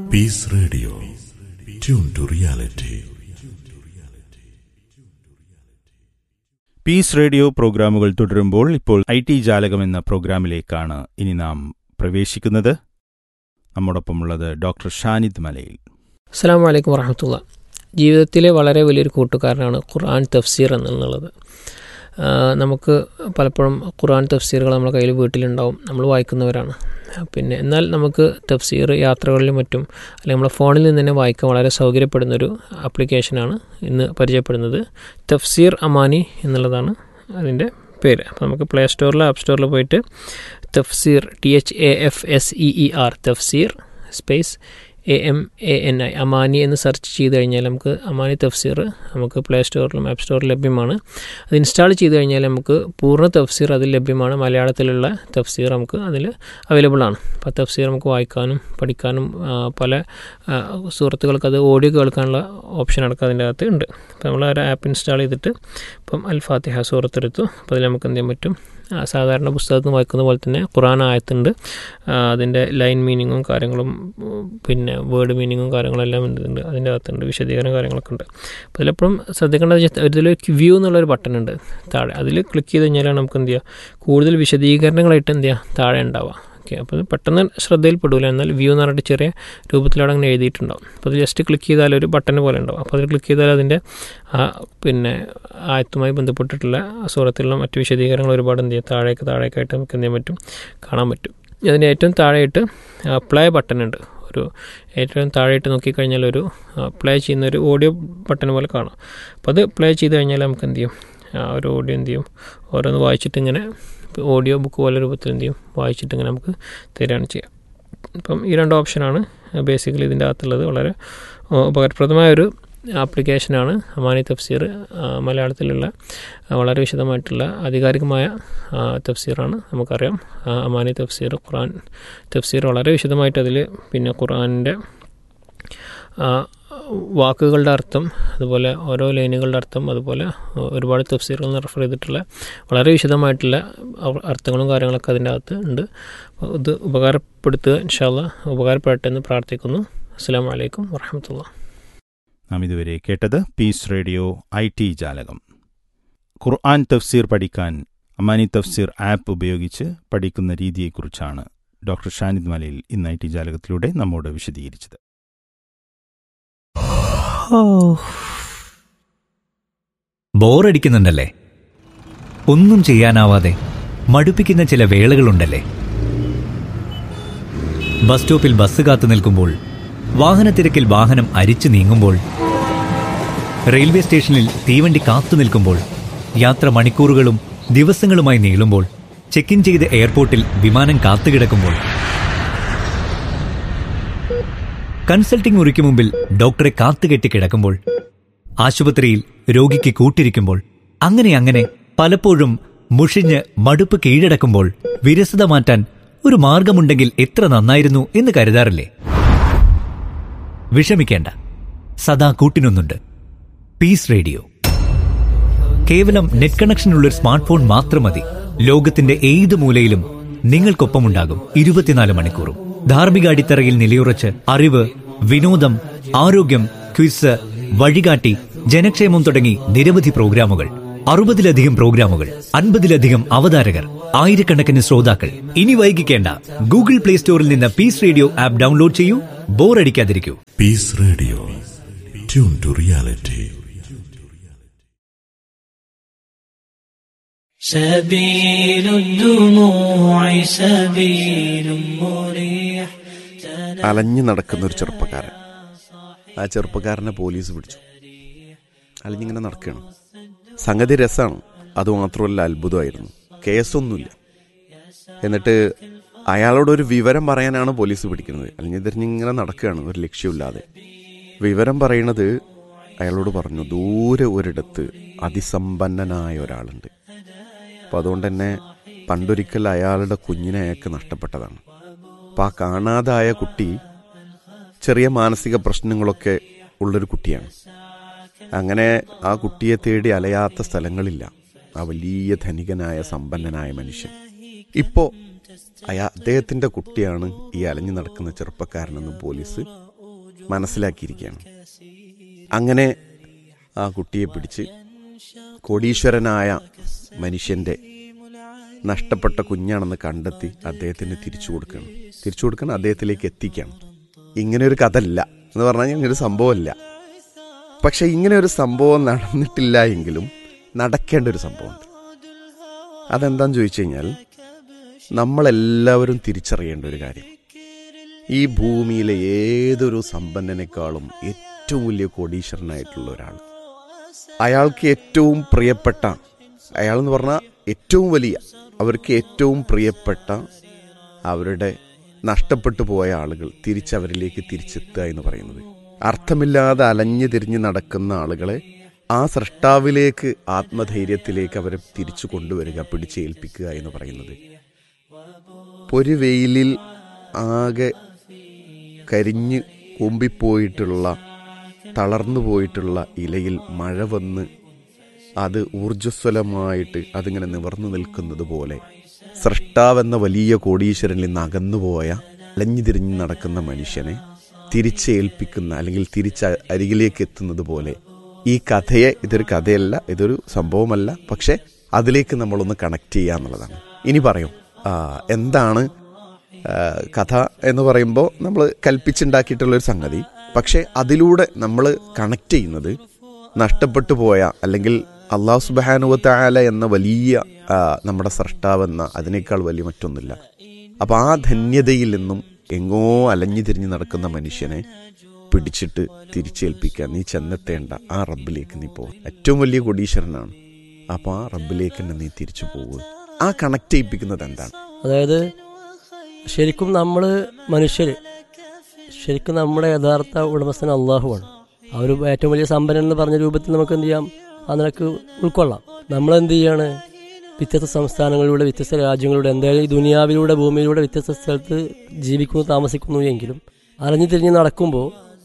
Piece radio tune to reality peace radio പ്രോഗ്രാമുകൾ തുടരുമ്പോൾ ഇപ്പോൾ ഐ ടി ജാലകം എന്ന പ്രോഗ്രാമിലേക്കാണ് ഇനി നാം പ്രവേശിക്കുന്നത് നമ്മോടൊപ്പമുള്ളത് ഡോക്ടർ ഷാനിദ് മലയിൽ അസ്സാം വലൈക്കും വറഹമത്തുള്ള ജീവിതത്തിലെ വളരെ വലിയൊരു കൂട്ടുകാരനാണ് ഖുർആൻ തഫ്സീർ എന്നുള്ളത് ആ, നമുക്ക് പലപ്പോഴും ഖുർആൻ തഫ്സീറുകൾ നമ്മുടെ കയ്യിൽ വീട്ടിലുണ്ടാവും നമ്മൾ വായിക്കുന്നവരാണ് പിന്നെ എന്നാൽ നമുക്ക് തഫ്സീർ യാത്രകളിലും മറ്റും അല്ലെങ്കിൽ നമ്മുടെ ഫോണിൽ നിന്ന് തന്നെ വായിക്കാൻ വളരെ സൗകര്യപ്പെടുന്നൊരു ആപ്ലിക്കേഷനാണ് ഇന്ന് പരിചയപ്പെടുന്നത് തഫ്സീർ അമാനി എന്നുള്ളതാണ് അതിൻ്റെ പേര് അപ്പോൾ നമുക്ക് പ്ലേ സ്റ്റോറിൽ ആപ്പ് സ്റ്റോറിൽ പോയിട്ട് Tafseer T H A F S E E R Tafseer space A M A N I Amani എന്ന് സെർച്ച് ചെയ്ത് കഴിഞ്ഞാൽ നമുക്ക് അമാനി തഫ്സീർ നമുക്ക് പ്ലേ സ്റ്റോറിലും ആപ്പ് സ്റ്റോറിലും ലഭ്യമാണ് അത് ഇൻസ്റ്റാൾ ചെയ്ത് കഴിഞ്ഞാൽ നമുക്ക് പൂർണ്ണ തഫ്സീർ അതിൽ ലഭ്യമാണ് മലയാളത്തിലുള്ള തഫ്സീർ നമുക്ക് അതിൽ അവൈലബിൾ ആണ് അപ്പോൾ തഫ്സീർ നമുക്ക് വായിക്കാനും പഠിക്കാനും ആ, പല ആ, സുഹൃത്തുക്കൾക്ക് അത് ഓഡിയോ കേൾക്കാനുള്ള ഓപ്ഷൻ അടക്കം അതിൻ്റെ അകത്ത് ഉണ്ട് അപ്പോൾ നമ്മൾ ആ ഒരു ആപ്പ് ഇൻസ്റ്റാൾ ചെയ്തിട്ട് ഇപ്പം അൽ ഫാത്തിഹ സൂറത്തെടുത്തു അപ്പോൾ അതിൽ നമുക്ക് എന്ത് ചെയ്യാൻ പറ്റും ആ, സാധാരണ പുസ്തകത്തിൽ നിന്ന് വായിക്കുന്ന പോലെ തന്നെ ഖുറാൻ ആയത്തുണ്ട് ആ, അതിൻ്റെ ലൈൻ മീനിങ്ങും കാര്യങ്ങളും ഉം, പിന്നെ വേർഡ് മീനിങ്ങും കാര്യങ്ങളും എല്ലാം ഉണ്ട് അതിൻ്റെ അകത്തുണ്ട് വിശദീകരണ കാര്യങ്ങളൊക്കെ ഉണ്ട് അപ്പോൾ ഇതിലെപ്പോഴും ശ്രദ്ധിക്കേണ്ടത് വെച്ചാൽ ഇതിൽ വ്യൂ എന്നുള്ളൊരു ബട്ടൺ ഉണ്ട് താഴെ അതിൽ ക്ലിക്ക് ചെയ്ത് കഴിഞ്ഞാലാണ് നമുക്ക് എന്ത് ചെയ്യുക കൂടുതൽ വിശദീകരണങ്ങളായിട്ട് എന്ത് ചെയ്യുക താഴെ ഉണ്ടാവുക ഓക്കെ അപ്പോൾ ഇത് പെട്ടെന്ന് ശ്രദ്ധയിൽപ്പെടില്ല എന്നാൽ വ്യൂ എന്ന് പറഞ്ഞിട്ട് ചെറിയ രൂപത്തിലവിടെ അങ്ങനെ എഴുതിയിട്ടുണ്ടാവും അപ്പോൾ അത് ജസ്റ്റ് ക്ലിക്ക് ചെയ്താൽ ഒരു ബട്ടൺ പോലെ ഉണ്ടാവും അപ്പോൾ അതിൽ ക്ലിക്ക് ചെയ്താൽ അതിൻ്റെ ആ പിന്നെ ആയത്തുമായി ബന്ധപ്പെട്ടിട്ടുള്ള സൂറത്തിലുള്ള മറ്റു വിശദീകരണങ്ങൾ ഒരുപാട് എന്ത് ചെയ്യും താഴേക്ക് താഴേക്കായിട്ട് നമുക്ക് എന്ത് ചെയ്യാൻ പറ്റും കാണാൻ പറ്റും അതിന് ഏറ്റവും താഴെയായിട്ട് പ്ലേ ബട്ടൺ ഉണ്ട് ഒരു ഏറ്റവും താഴെയിട്ട് നോക്കിക്കഴിഞ്ഞാൽ ഒരു പ്ലേ ചെയ്യുന്ന ഒരു ഓഡിയോ ബട്ടൺ പോലെ കാണാം അപ്പോൾ അത് പ്ലേ ചെയ്ത് കഴിഞ്ഞാൽ നമുക്ക് എന്ത് ചെയ്യും ആ ഒരു ഓഡിയോ എന്ത് ചെയ്യും ഓരോന്ന് വായിച്ചിട്ട് ഇങ്ങനെ ഓഡിയോ ബുക്ക് പോലെ രൂപത്തിൽ എന്ത് ചെയ്യും വായിച്ചിട്ട് ഇങ്ങനെ നമുക്ക് തരികയാണ് ചെയ്യുക അപ്പം ഈ രണ്ട് ഓപ്ഷനാണ് ബേസിക്കലി ഇതിൻ്റെ അകത്തുള്ളത് വളരെ ആ, ഉപകാരപ്രദമായ ഒരു ആപ്ലിക്കേഷനാണ് അമാനി തഫ്സീർ ആ, മലയാളത്തിലുള്ള ആ, വളരെ വിശദമായിട്ടുള്ള ആധികാരികമായ ആ, തഫ്സീറാണ് നമുക്കറിയാം ആ, അമാനി തഫ്സീർ ഖുറാൻ തഫ്സീർ വളരെ വിശദമായിട്ട് അതിൽ പിന്നെ ഖുറാനിൻ്റെ വാക്കുകളുടെ അർത്ഥം അതുപോലെ ഓരോ ലൈനുകളുടെ അർത്ഥം അതുപോലെ ഒരുപാട് തഫ്സീറുകൾ റെഫർ ചെയ്തിട്ടുള്ള വളരെ വിശദമായിട്ടുള്ള അവ- അർത്ഥങ്ങളും കാര്യങ്ങളൊക്കെ അതിൻ്റെ അകത്ത് ഉണ്ട് അപ്പോൾ ഇത് ഉപകാരപ്പെടുത്തുക ഇൻഷാല്ല ഉപകാരപ്പെടട്ടെ എന്ന് പ്രാർത്ഥിക്കുന്നു അസ്സാം വലൈക്കും വർഹമത്തുള്ള നാം ഇതുവരെ കേട്ടത് പീസ് റേഡിയോ ഐ ടി ജാലകം ഖുർആൻ തഫ്സീർ പഠിക്കാൻ അമാനി തഫ്സീർ ആപ്പ് ഉപയോഗിച്ച് പഠിക്കുന്ന രീതിയെക്കുറിച്ചാണ് ഡോക്ടർ ഷാനിദ് മലയിൽ ഇന്ന് ഐ ടി ജാലകത്തിലൂടെ നമ്മോട് വിശദീകരിച്ചത് ബോറടിക്കുന്നുണ്ടല്ലേ ഒന്നും ചെയ്യാനാവാതെ മടുപ്പിക്കുന്ന ചില വേളകളുണ്ടല്ലേ ബസ് സ്റ്റോപ്പിൽ ബസ് കാത്തു നിൽക്കുമ്പോൾ വാഹനത്തിരക്കിൽ വാഹനം അരിച്ചു നീങ്ങുമ്പോൾ റെയിൽവേ സ്റ്റേഷനിൽ തീവണ്ടി കാത്തു നിൽക്കുമ്പോൾ യാത്ര മണിക്കൂറുകളും ദിവസങ്ങളുമായി നീളുമ്പോൾ ചെക്ക് ഇൻ ചെയ്ത് എയർപോർട്ടിൽ വിമാനം കാത്തുകിടക്കുമ്പോൾ കൺസൾട്ടിംഗ് മുറിക്ക് മുമ്പിൽ ഡോക്ടറെ കാത്തുകെട്ടി കിടക്കുമ്പോൾ ആശുപത്രിയിൽ രോഗിക്ക് കൂട്ടിരിക്കുമ്പോൾ അങ്ങനെ അങ്ങനെ പലപ്പോഴും മുഷിഞ്ഞ് മടുപ്പ് കീഴടക്കുമ്പോൾ വിരസത മാറ്റാൻ ഒരു മാർഗമുണ്ടെങ്കിൽ എത്ര നന്നായിരുന്നു എന്ന് കരുതാറില്ലേ വിഷമിക്കേണ്ട സദാ കൂട്ടിനൊന്നുണ്ട് പീസ് റേഡിയോ കേവലം നെറ്റ് കണക്ഷനുള്ള ഒരു സ്മാർട്ട് ഫോൺ മാത്രം മതി ലോകത്തിന്റെ ഏത് മൂലയിലും നിങ്ങൾക്കൊപ്പമുണ്ടാകും ഇരുപത്തിനാല് മണിക്കൂറും ധാർമ്മിക അടിത്തറയിൽ നിലയുറച്ച് അറിവ് വിനോദം ആരോഗ്യം ക്വിസ് വഴികാട്ടി ജനക്ഷേമം തുടങ്ങി നിരവധി പ്രോഗ്രാമുകൾ അറുപതിലധികം പ്രോഗ്രാമുകൾ അൻപതിലധികം അവതാരകർ ആയിരക്കണക്കിന് ശ്രോതാക്കൾ ഇനി വൈകിക്കേണ്ട ഗൂഗിൾ പ്ലേ സ്റ്റോറിൽ നിന്ന് പീസ് റേഡിയോ ആപ്പ് ഡൗൺലോഡ് ചെയ്യൂ ബോറടിക്കാതിരിക്കൂ peace radio tune to reality سبيل الدموع سبيل مريح അലഞ്ഞു നടക്കുന്ന ഒരു ചെറുപ്പക്കാരൻ ആ ചെറുപ്പക്കാരനെ പോലീസ് പിടിച്ചു അലഞ്ഞിങ്ങനെ നടക്കുകയാണ് സംഗതി രസമാണ് അതുമാത്രമല്ല അത്ഭുതമായിരുന്നു കേസൊന്നുമില്ല എന്നിട്ട് അയാളോട് ഒരു വിവരം പറയാനാണ് പോലീസ് പിടിക്കുന്നത് അല്ലെങ്കിൽ തിരിഞ്ഞിങ്ങനെ നടക്കുകയാണ് ഒരു ലക്ഷ്യമില്ലാതെ വിവരം പറയണത് അയാളോട് പറഞ്ഞു ദൂരെ ഒരിടത്ത് അതിസമ്പന്നനായ ഒരാളുണ്ട് അപ്പം അതുകൊണ്ട് തന്നെ പണ്ടൊരിക്കൽ അയാളുടെ കുഞ്ഞിനെ അയാൾക്ക് നഷ്ടപ്പെട്ടതാണ് അപ്പം ആ കാണാതായ കുട്ടി ചെറിയ മാനസിക പ്രശ്നങ്ങളൊക്കെ ഉള്ളൊരു കുട്ടിയാണ് അങ്ങനെ ആ കുട്ടിയെ തേടി അലയാത്ത സ്ഥലങ്ങളില്ല ആ വലിയ ധനികനായ സമ്പന്നനായ മനുഷ്യൻ ഇപ്പോ അയാ അദ്ദേഹത്തിന്റെ കുട്ടിയാണ് ഈ അലഞ്ഞു നടക്കുന്ന ചെറുപ്പക്കാരനെന്ന് പോലീസ് മനസ്സിലാക്കിയിരിക്കുകയാണ് അങ്ങനെ ആ കുട്ടിയെ പിടിച്ച് കോടീശ്വരനായ മനുഷ്യന്റെ നഷ്ടപ്പെട്ട കുഞ്ഞാണെന്ന് കണ്ടെത്തി അദ്ദേഹത്തിന് തിരിച്ചു കൊടുക്കണം തിരിച്ചു കൊടുക്കണം അദ്ദേഹത്തിലേക്ക് എത്തിക്കണം ഇങ്ങനെ ഒരു കഥ അല്ല എന്ന് പറഞ്ഞാൽ ഇങ്ങനെ ഒരു സംഭവമല്ല പക്ഷെ ഇങ്ങനെ ഒരു സംഭവം നടന്നിട്ടില്ല എങ്കിലും നടക്കേണ്ട ഒരു സംഭവമുണ്ട് അതെന്താന്ന് ചോദിച്ചു കഴിഞ്ഞാൽ നമ്മളെല്ലാവരും തിരിച്ചറിയേണ്ട ഒരു കാര്യം ഈ ഭൂമിയിലെ ഏതൊരു സമ്പന്നനേക്കാളും ഏറ്റവും വലിയ കോടീശ്വരനായിട്ടുള്ള ഒരാൾ അയാൾക്ക് ഏറ്റവും പ്രിയപ്പെട്ട അയാൾ എന്ന് പറഞ്ഞാൽ ഏറ്റവും വലിയ അവർക്ക് ഏറ്റവും പ്രിയപ്പെട്ട അവരുടെ നഷ്ടപ്പെട്ടു പോയ ആളുകൾ തിരിച്ചവരിലേക്ക് തിരിച്ചെത്തുക എന്ന് പറയുന്നത് അർത്ഥമില്ലാതെ അലഞ്ഞു തിരിഞ്ഞ് നടക്കുന്ന ആളുകളെ ആ സൃഷ്ടാവിലേക്ക് ആത്മധൈര്യത്തിലേക്ക് അവരെ തിരിച്ചു കൊണ്ടുവരിക പിടിച്ചേൽപ്പിക്കുക എന്ന് പറയുന്നത് ഒരു വെയിലിൽ ആകെ കരിഞ്ഞ് കൂമ്പിപ്പോയിട്ടുള്ള തളർന്നു പോയിട്ടുള്ള ഇലയിൽ മഴ വന്ന് അത് ഊർജ്ജസ്വലമായിട്ട് അതിങ്ങനെ നിവർന്നു നിൽക്കുന്നത് പോലെ സൃഷ്ടാവെന്ന വലിയ കോടീശ്വരനിൽ നിന്ന് അകന്നുപോയ അലഞ്ഞു തിരിഞ്ഞ് നടക്കുന്ന മനുഷ്യനെ തിരിച്ചേൽപ്പിക്കുന്ന അല്ലെങ്കിൽ തിരിച്ച് അരികിലേക്ക് എത്തുന്നത് പോലെ ഈ കഥയെ ഇതൊരു കഥയല്ല ഇതൊരു സംഭവമല്ല പക്ഷെ അതിലേക്ക് നമ്മളൊന്ന് കണക്ട് ചെയ്യുക എന്നുള്ളതാണ് ഇനി പറയും ആ, എന്താണ് ആ, കഥ എന്ന് പറയുമ്പോൾ നമ്മൾ കൽപ്പിച്ചുണ്ടാക്കിയിട്ടുള്ള ഒരു സംഗതി പക്ഷെ അതിലൂടെ നമ്മൾ കണക്ട് ചെയ്യുന്നത് നഷ്ടപ്പെട്ടു പോയ അല്ലെങ്കിൽ അള്ളാഹു സുബാനുവത്തായാല എന്ന വലിയ ആ, നമ്മുടെ സൃഷ്ടാവെന്ന അതിനേക്കാൾ വലിയ മറ്റൊന്നുമില്ല അപ്പൊ ആ ധന്യതയിൽ നിന്നും എങ്ങോ അലഞ്ഞു തിരിഞ്ഞ് നടക്കുന്ന മനുഷ്യനെ പിടിച്ചിട്ട് തിരിച്ചേൽപ്പിക്കാൻ നീ ചെന്നെത്തേണ്ട ആ റബ്ബിലേക്ക് നീ പോകും ഏറ്റവും വലിയ കൊടീശ്വരനാണ് അപ്പൊ ആ റബ്ബിലേക്ക് തന്നെ നീ തിരിച്ചു പോകുക ആ കണക്ട് ചെയ്യിപ്പിക്കുന്നത് എന്താണ് അതായത് ശരിക്കും നമ്മൾ മനുഷ്യർ ശരിക്കും നമ്മുടെ യഥാർത്ഥ ഉടമസ്ഥൻ അള്ളാഹുവാണ് ആ ഒരു ഏറ്റവും വലിയ സമ്പന്നൻ എന്ന് പറഞ്ഞ രൂപത്തിൽ നമുക്ക് എന്ത് ചെയ്യാം ആ നിനക്ക് ഉൾക്കൊള്ളാം നമ്മൾ എന്ത് ചെയ്യാണ് വ്യത്യസ്ത സംസ്ഥാനങ്ങളിലൂടെ വ്യത്യസ്ത രാജ്യങ്ങളിലൂടെ എന്തായാലും ഈ ദുനിയാവിലൂടെ ഭൂമിയിലൂടെ വ്യത്യസ്ത സ്ഥലത്ത് ജീവിക്കുന്നു താമസിക്കുന്നു എങ്കിലും അലഞ്ഞു തിരിഞ്ഞ് നടക്കുമ്പോൾ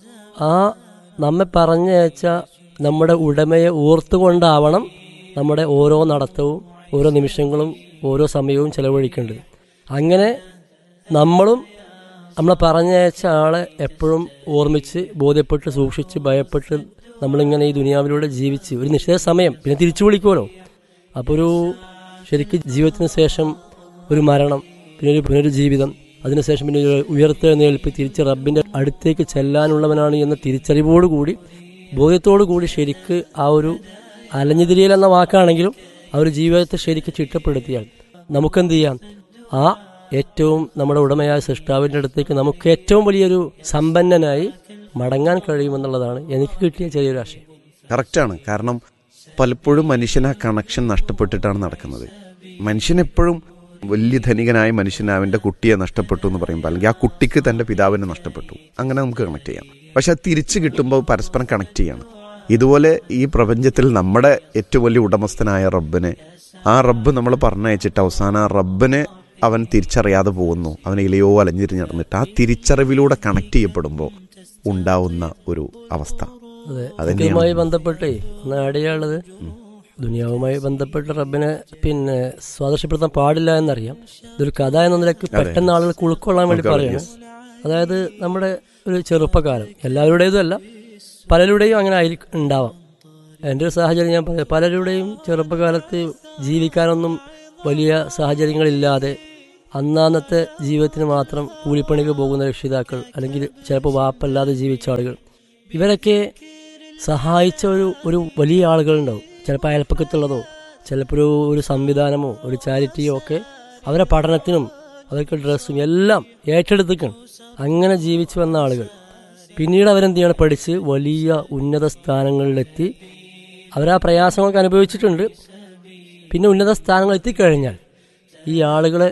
ആ നമ്മെ പറഞ്ഞയച്ച നമ്മുടെ ഉടമയെ ഓർത്തുകൊണ്ടാവണം നമ്മുടെ ഓരോ നടത്തവും ഓരോ നിമിഷങ്ങളും ഓരോ സമയവും ചെലവഴിക്കേണ്ടത് അങ്ങനെ നമ്മളും നമ്മളെ പറഞ്ഞയച്ച ആളെ എപ്പോഴും ഓർമ്മിച്ച് ബോധ്യപ്പെട്ട് സൂക്ഷിച്ച് ഭയപ്പെട്ട് നമ്മളിങ്ങനെ ഈ ദുനിയാവിലൂടെ ജീവിച്ച് ഒരു നിശ്ചിത സമയം പിന്നെ തിരിച്ചു വിളിക്കുമല്ലോ അപ്പോൾ ഒരു ശരിക്കും ജീവിതത്തിന് ശേഷം ഒരു മരണം പിന്നെ ഒരു പുനരുജീവിതം അതിനുശേഷം പിന്നെ ഒരു ഉയർത്തെഴുന്നേൽപ്പ് തിരിച്ച് റബ്ബിന്റെ അടുത്തേക്ക് ചെല്ലാനുള്ളവനാണ് എന്ന തിരിച്ചറിവോടുകൂടി ബോധ്യത്തോടു കൂടി ശരിക്ക് ആ ഒരു അലഞ്ഞുതിരിയൽ എന്ന വാക്കാണെങ്കിലും ആ ഒരു ജീവിതത്തെ ശരിക്ക് ചിട്ടപ്പെടുത്തിയാൽ നമുക്കെന്ത് ചെയ്യാം ആ ഏറ്റവും നമ്മുടെ ഉടമയായ സൃഷ്ടാവിൻ്റെ അടുത്തേക്ക് നമുക്ക് ഏറ്റവും വലിയൊരു സമ്പന്നനായി മടങ്ങാൻ കഴിയുമെന്നുള്ളതാണ് എനിക്ക് കിട്ടിയ ചെറിയൊരു ആശയം കറക്റ്റാണ് കാരണം പലപ്പോഴും മനുഷ്യൻ ആ കണക്ഷൻ നഷ്ടപ്പെട്ടിട്ടാണ് നടക്കുന്നത് മനുഷ്യൻ എപ്പോഴും വലിയ ധനികനായ മനുഷ്യൻ അവന്റെ കുട്ടിയെ നഷ്ടപ്പെട്ടു എന്ന് പറയുമ്പോൾ അല്ലെങ്കിൽ ആ കുട്ടിക്ക് തന്റെ പിതാവിനെ നഷ്ടപ്പെട്ടു അങ്ങനെ നമുക്ക് കണക്ട് ചെയ്യാം പക്ഷെ അത് തിരിച്ചു കിട്ടുമ്പോൾ പരസ്പരം കണക്ട് ചെയ്യാണ് ഇതുപോലെ ഈ പ്രപഞ്ചത്തിൽ നമ്മുടെ ഏറ്റവും വലിയ ഉടമസ്ഥനായ റബ്ബിനെ ആ റബ്ബ് നമ്മൾ പറഞ്ഞയച്ചിട്ട് അവസാനം ആ റബ്ബിനെ അവൻ തിരിച്ചറിയാതെ പോകുന്നു അവൻ ഇലയോ അലഞ്ഞിരിഞ്ഞ് നടന്നിട്ട് ആ തിരിച്ചറിവിലൂടെ കണക്ട് ചെയ്യപ്പെടുമ്പോൾ ഉണ്ടാവുന്ന ഒരു അവസ്ഥ അതെ അതന്നെയാണ്. ഇതുമായി ബന്ധപ്പെട്ടേ ഒന്ന് ആഡ് ചെയ്യാനുള്ളത് ദുനിയാവുമായി ബന്ധപ്പെട്ട് റബ്ബിനെ പിന്നെ സ്വാദർശപ്പെടുത്താൻ പാടില്ല എന്നറിയാം ഇതൊരു കഥ എന്ന നിലയ്ക്ക് പെട്ടെന്ന് ആളുകൾക്ക് ഉൾക്കൊള്ളാൻ വേണ്ടി ഉൾക്കൊള്ളാൻ, പറയാണ് അതായത് നമ്മുടെ ഒരു ചെറുപ്പക്കാലം എല്ലാവരുടേതും അല്ല പലരുടെയും അങ്ങനെ ആയിരിക്കും ഉണ്ടാവാം എൻ്റെ ഒരു സാഹചര്യം ഞാൻ പറയാം പലരുടെയും ചെറുപ്പകാലത്ത് ജീവിക്കാനൊന്നും വലിയ സാഹചര്യങ്ങളില്ലാതെ അന്നാന്നത്തെ ജീവിതത്തിന് മാത്രം കൂലിപ്പണിക്ക് പോകുന്ന രക്ഷിതാക്കൾ അല്ലെങ്കിൽ ചിലപ്പോൾ വാപ്പല്ലാതെ ജീവിച്ച ആളുകൾ ഇവരൊക്കെ സഹായിച്ച ഒരു ഒരു വലിയ ആളുകളുണ്ടാവും ചിലപ്പോൾ അയൽപ്പക്കത്തുള്ളതോ ചിലപ്പോൾ ഒരു ഒരു സംവിധാനമോ ഒരു ചാരിറ്റിയോ ഒക്കെ അവരെ പഠനത്തിനും അവർക്ക് ഡ്രസ്സും എല്ലാം ഏറ്റെടുത്തിക്കണം അങ്ങനെ ജീവിച്ചു വന്ന ആളുകൾ പിന്നീട് അവരെന്ത് ചെയ്യണം പഠിച്ച് വലിയ ഉന്നത സ്ഥാനങ്ങളിലെത്തി അവരാ പ്രയാസങ്ങളൊക്കെ അനുഭവിച്ചിട്ടുണ്ട് പിന്നെ ഉന്നത സ്ഥാനങ്ങൾ എത്തിക്കഴിഞ്ഞാൽ ഈ ആളുകളെ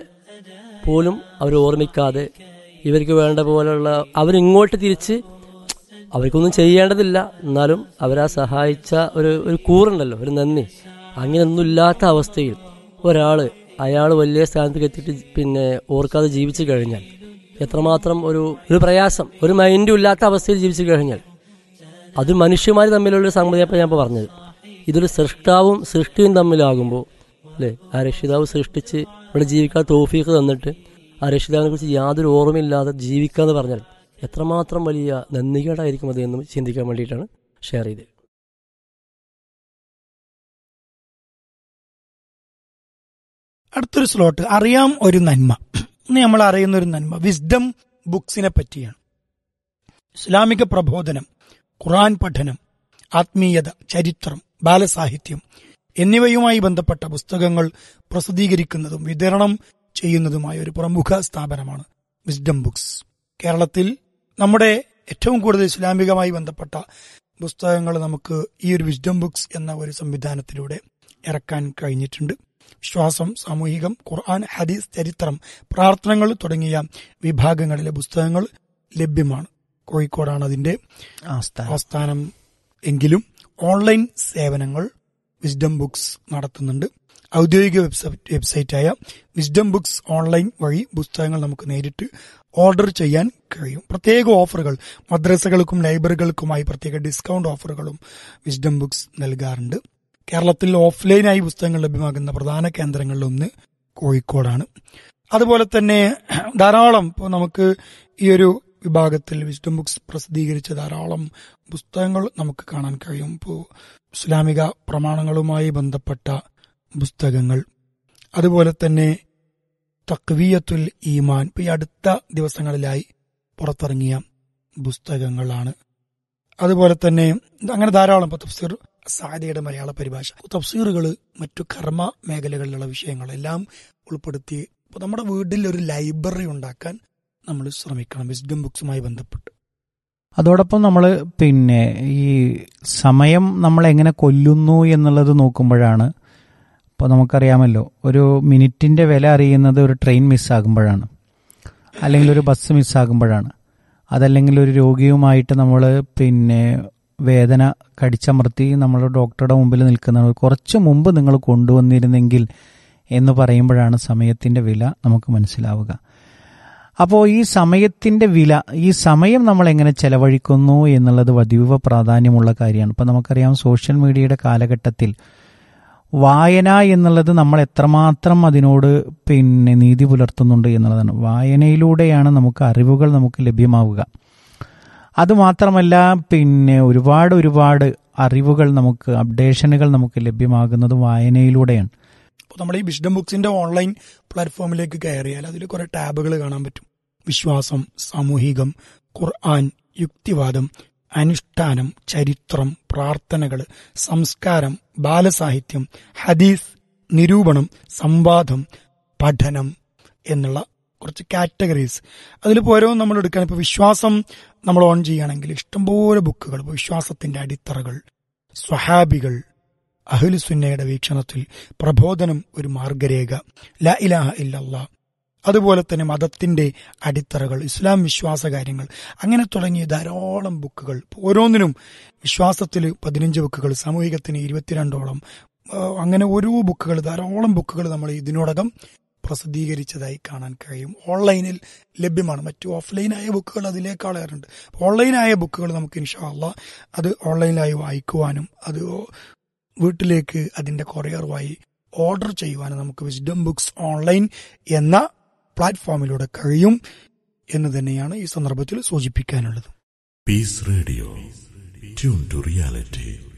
പോലും അവർ ഓർമ്മിക്കാതെ ഇവർക്ക് വേണ്ട പോലെയുള്ള അവരിങ്ങോട്ട് തിരിച്ച് അവർക്കൊന്നും ചെയ്യേണ്ടതില്ല എന്നാലും അവരാ സഹായിച്ച ഒരു ഒരു കൂറുണ്ടല്ലോ ഒരു നന്ദി അങ്ങനെയൊന്നും ഇല്ലാത്ത അവസ്ഥയിൽ ഒരാൾ അയാൾ വലിയ സ്ഥാനത്തേക്ക് എത്തിയിട്ട് പിന്നെ ഓർക്കാതെ ജീവിച്ചു കഴിഞ്ഞാൽ എത്രമാത്രം ഒരു ഒരു പ്രയാസം ഒരു മൈൻഡും ഇല്ലാത്ത അവസ്ഥയിൽ ജീവിച്ചു കഴിഞ്ഞാൽ അത് മനുഷ്യന്മാർ തമ്മിലുള്ള ഒരു സംഗതിയപ്പോൾ ഞാൻ ഇപ്പോൾ പറഞ്ഞത് ഇതൊരു സൃഷ്ടാവും സൃഷ്ടിയും തമ്മിലാകുമ്പോൾ അല്ലേ ആ രക്ഷിതാവ് സൃഷ്ടിച്ച് ഇവിടെ ജീവിക്കാൻ തോഫീക്ക് തന്നിട്ട് ആ രക്ഷിതാവിനെ കുറിച്ച് യാതൊരു ഓർമ്മയില്ലാതെ ജീവിക്കാന്ന് പറഞ്ഞാൽ എത്രമാത്രം വലിയ നന്ദികേടായിരിക്കും അത് എന്ന് ചിന്തിക്കാൻ വേണ്ടിയിട്ടാണ് ഷെയർ ചെയ്തത് അടുത്തൊരു സ്ലോട്ട് അറിയാം ഒരു നന്മ ഇന്ന് നമ്മൾ അറിയുന്ന ഒരു നന്മ വിസ്ഡം ബുക്സിനെ പറ്റിയാണ് ഇസ്ലാമിക പ്രബോധനം ഖുറാൻ പഠനം ആത്മീയത ചരിത്രം ബാലസാഹിത്യം എന്നിവയുമായി ബന്ധപ്പെട്ട പുസ്തകങ്ങൾ പ്രസിദ്ധീകരിക്കുന്നതും വിതരണം ചെയ്യുന്നതുമായ ഒരു പ്രമുഖ സ്ഥാപനമാണ് വിസ്ഡം ബുക്സ് കേരളത്തിൽ നമ്മുടെ ഏറ്റവും കൂടുതൽ ഇസ്ലാമികമായി ബന്ധപ്പെട്ട പുസ്തകങ്ങൾ നമുക്ക് ഈ ഒരു വിസ്ഡം ബുക്സ് എന്ന ഒരു സംവിധാനത്തിലൂടെ ഇറക്കാൻ കഴിഞ്ഞിട്ടുണ്ട് വിശ്വാസം സാമൂഹികം ഖുർആൻ ഹദീസ് ചരിത്രം പ്രാർത്ഥനകൾ തുടങ്ങിയ വിഭാഗങ്ങളിലെ പുസ്തകങ്ങൾ ലഭ്യമാണ് കോഴിക്കോടാണ് അതിന്റെ ആസ്ഥാനം എങ്കിലും ഓൺലൈൻ സേവനങ്ങൾ വിസ്ഡം ബുക്സ് നടത്തുന്നുണ്ട് ഔദ്യോഗിക വെബ്സൈറ്റ് വെബ്സൈറ്റായ വിസ്ഡം ബുക്സ് ഓൺലൈൻ വഴി പുസ്തകങ്ങൾ നമുക്ക് നേരിട്ട് ഓർഡർ ചെയ്യാൻ കഴിയും പ്രത്യേക ഓഫറുകൾ മദ്രസകൾക്കും ലൈബ്രറികൾക്കുമായി പ്രത്യേക ഡിസ്കൗണ്ട് ഓഫറുകളും വിസ്ഡം ബുക്സ് നൽകാറുണ്ട് കേരളത്തിൽ ഓഫ്ലൈനായി പുസ്തകങ്ങൾ ലഭ്യമാകുന്ന പ്രധാന കേന്ദ്രങ്ങളിലൊന്ന് കോഴിക്കോടാണ് അതുപോലെ തന്നെ ധാരാളം ഇപ്പോൾ നമുക്ക് ഈ ഒരു വിഭാഗത്തിൽ വിസ്ഡം ബുക്സ് പ്രസിദ്ധീകരിച്ച ധാരാളം പുസ്തകങ്ങൾ നമുക്ക് കാണാൻ കഴിയും ഇപ്പോൾ ഇസ്ലാമിക പ്രമാണങ്ങളുമായി ബന്ധപ്പെട്ട പുസ്തകങ്ങൾ അതുപോലെ തന്നെ തക്വിയത്തുൽ ഈമാൻ ഇപ്പൊ ഈ അടുത്ത ദിവസങ്ങളിലായി പുറത്തിറങ്ങിയ പുസ്തകങ്ങളാണ് അതുപോലെ തന്നെ അങ്ങനെ ധാരാളം ഇപ്പൊ തഫ്സീർ സാധ്യയുടെ മലയാള പരിഭാഷ തഫ്സീറുകൾ മറ്റു കർമ്മ മേഖലകളിലുള്ള വിഷയങ്ങളെല്ലാം ഉൾപ്പെടുത്തി ഇപ്പൊ നമ്മുടെ വീട്ടിൽ ഒരു ലൈബ്രറി ഉണ്ടാക്കാൻ നമ്മൾ ശ്രമിക്കണം വിസ്ഡം ബുക്സുമായി ബന്ധപ്പെട്ട് അതോടൊപ്പം നമ്മൾ പിന്നെ ഈ സമയം നമ്മൾ എങ്ങനെ കൊല്ലുന്നു എന്നുള്ളത് നോക്കുമ്പോഴാണ് ഇപ്പോൾ നമുക്കറിയാമല്ലോ ഒരു മിനിറ്റിൻ്റെ വില അറിയുന്നത് ഒരു ട്രെയിൻ മിസ്സാകുമ്പോഴാണ് അല്ലെങ്കിൽ ഒരു ബസ് മിസ്സാകുമ്പോഴാണ് അതല്ലെങ്കിൽ ഒരു രോഗിയുമായിട്ട് നമ്മൾ പിന്നെ വേദന കടിച്ചമർത്തി നമ്മൾ ഡോക്ടറുടെ മുമ്പിൽ നിൽക്കുന്ന കുറച്ച് മുമ്പ് നിങ്ങൾ കൊണ്ടുവന്നിരുന്നെങ്കിൽ എന്ന് പറയുമ്പോഴാണ് സമയത്തിൻ്റെ വില നമുക്ക് മനസ്സിലാവുക അപ്പോൾ ഈ സമയത്തിൻ്റെ വില ഈ സമയം നമ്മൾ എങ്ങനെ ചെലവഴിക്കുന്നു എന്നുള്ളത് അതീവ പ്രാധാന്യമുള്ള കാര്യമാണ് ഇപ്പോൾ നമുക്കറിയാം സോഷ്യൽ മീഡിയയുടെ കാലഘട്ടത്തിൽ വായന എന്നുള്ളത് നമ്മൾ എത്രമാത്രം അതിനോട് പിന്നെ നീതി പുലർത്തുന്നുണ്ട് എന്നുള്ളതാണ് വായനയിലൂടെയാണ് നമുക്ക് അറിവുകൾ നമുക്ക് ലഭ്യമാവുക അതുമാത്രമല്ല പിന്നെ ഒരുപാട് ഒരുപാട് അറിവുകൾ നമുക്ക് അപ്ഡേഷനുകൾ നമുക്ക് ലഭ്യമാകുന്നത് വായനയിലൂടെയാണ് അപ്പോൾ നമ്മൾ ഈ വിഷ്ഡം ബുക്സിന്റെ ഓൺലൈൻ പ്ലാറ്റ്ഫോമിലേക്ക് കയറിയാൽ അതിൽ കുറെ ടാബുകൾ കാണാൻ പറ്റും വിശ്വാസം സാമൂഹികം ഖുർആൻ യുക്തിവാദം അനുഷ്ഠാനം ചരിത്രം പ്രാർത്ഥനകൾ സംസ്കാരം ബാലസാഹിത്യം ഹദീസ് നിരൂപണം സംവാദം പഠനം എന്നുള്ള കുറച്ച് കാറ്റഗറീസ് അതിലിപ്പോൾ ഓരോ നമ്മൾ എടുക്കാൻ ഇപ്പോൾ വിശ്വാസം നമ്മൾ ഓൺ ചെയ്യുകയാണെങ്കിൽ ഇഷ്ടംപോലെ ബുക്കുകൾ ഇപ്പോൾ വിശ്വാസത്തിന്റെ അടിത്തറകൾ സ്വഹാബികൾ അഹ്ലുസുന്നയുടെ വീക്ഷണത്തിൽ പ്രബോധനം ഒരു മാർഗരേഖ ല ഇലാഹ ഇല്ലല്ലാ അതുപോലെ തന്നെ മതത്തിന്റെ അടിത്തറകൾ ഇസ്ലാം വിശ്വാസ കാര്യങ്ങൾ അങ്ങനെ തുടങ്ങിയ ധാരാളം ബുക്കുകൾ ഓരോന്നിനും വിശ്വാസത്തിൽ പതിനഞ്ച് ബുക്കുകൾ സാമൂഹികത്തിന് ഇരുപത്തിരണ്ടോളം ആ, അങ്ങനെ ഓരോ ബുക്കുകൾ ധാരാളം ബുക്കുകൾ നമ്മൾ ഇതിനോടകം പ്രസിദ്ധീകരിച്ചതായി കാണാൻ കഴിയും ഓൺലൈനിൽ ലഭ്യമാണ് മറ്റു ഓഫ്ലൈനായ ബുക്കുകൾ അതിലേക്കാളേറുണ്ട് ഓൺലൈനായ ബുക്കുകൾ നമുക്ക് ഇൻഷാല്ല അത് ഓൺലൈനായി വായിക്കുവാനും അത് വീട്ടിലേക്ക് അതിന്റെ കൊറിയറുമായി ഓർഡർ ചെയ്യുവാനും നമുക്ക് വിസ്ഡം ബുക്സ് ഓൺലൈൻ എന്ന പ്ലാറ്റ്ഫോമിലൂടെ കഴിയും എന്ന് തന്നെയാണ് ഈ സന്ദർഭത്തിൽ സൂചിപ്പിക്കാനുള്ളത് Peace Radio. Tune to reality.